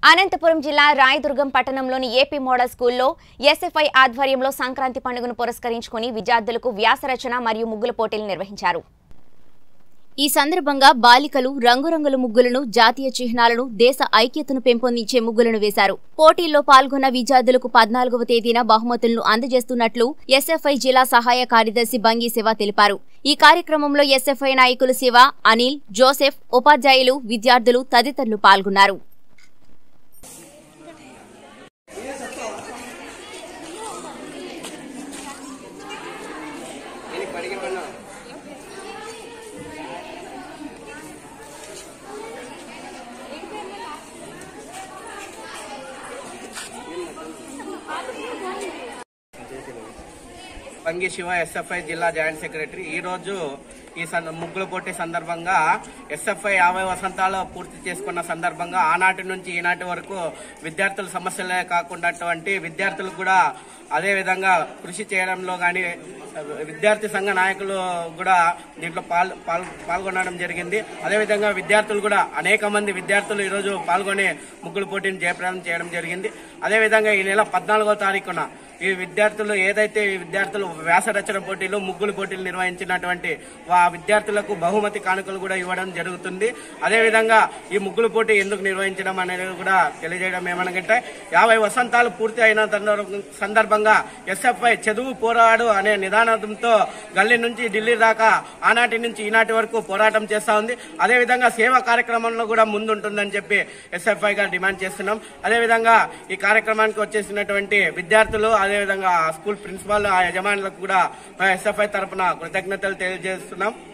అనంతపురం జిల్లా రాయదుర్గం పట్టణంలోని AP model స్కూల్లో ఎస్ఎఫ్ఐ ఆధ్వర్యంలో సంక్రాంతి పండుగను పురస్కరించుకుని విద్యార్థులకు వ్యాసరచన మరియు ముగ్గుల పోటీలు నిర్వహించారు ఈ సందర్భంగా బాలికలు రంగురంగుల ముగ్గులను జాతీయ చిహ్నాలను దేశ ఐక్యతను పెంపొందించే ముగ్గులను వేశారు పోటీల్లో పాల్గొన్న విద్యార్థులకు పద్నాలుగవ తేదీన బహుమతులను అందజేస్తున్నట్లు ఎస్ఎఫ్ఐ జిల్లా సహాయ కార్యదర్శి బంగి శివ తెలిపారు ఈ కార్యక్రమంలో ఎస్ఎఫ్ఐ నాయకులు శివ అనిల్ జోసెఫ్ ఉపాధ్యాయులు విద్యార్థులు తదితరులు పాల్గొన్నారు పంగి శివ ఎస్ఎఫ్ఐ జిల్లా జాయింట్ సెక్రటరీ ఈ రోజు ఈ సంద- ముగ్గుల పోటీ సందర్భంగా ఎస్ఎఫ్ఐ యాభై వసంతాలు పూర్తి చేసుకున్న సందర్భంగా ఆనాటి నుంచి ఈనాటి వరకు విద్యార్థుల సమస్యలే కాకుండా విద్యార్థులు కూడా అదే విధంగా కృషి చేయడంలో కానీ విద్యార్థి సంఘ నాయకులు కూడా దీంట్లో పాల్ పాల్- పాల్గొనడం జరిగింది అదేవిధంగా విద్యార్థులు కూడా అనేక మంది విద్యార్థులు ఈరోజు పాల్గొని ముగ్గుల పోటీని జయప్రదం చేయడం జరిగింది అదేవిధంగా ఈ నెల పద్నాలుగో తారీఖున ఈ విద్యార్థులు ఏదైతే ఈ విద్యార్థులు వ్యాస రచన పోటీలు ముగ్గులు పోటీలు నిర్వహించినటువంటి ఆ విద్యార్థులకు బహుమతి కానుకలు కూడా ఇవ్వడం జరుగుతుంది అదేవిధంగా ఈ ముగ్గులు పోటీ ఎందుకు నిర్వహించడం అనేది కూడా తెలియజేయడం ఏమనగంటే యాభై వసంతాలు పూర్తి అయిన సందర్భ- సందర్భంగా ఎస్ఎఫ్ఐ చదువు పోరాడు అనే నిదానంతో గల్లీ నుంచి ఢిల్లీ దాకా ఆనాటి నుంచి ఈనాటి వరకు పోరాటం చేస్తా ఉంది అదేవిధంగా సేవా కార్యక్రమంలో కూడా ముందుంటుందని చెప్పి ఎస్ఎఫ్ఐ గా డిమాండ్ చేస్తున్నాం అదేవిధంగా ఈ కార్యక్రమానికి వచ్చేసినటువంటి విద్యార్థులు అదేవిధంగా ఆ స్కూల్ ప్రిన్సిపాల్ ఆ యజమానులకు కూడా ఎస్ఎఫ్ఐ తరపున కృతజ్ఞతలు తెలియజేస్తున్నాం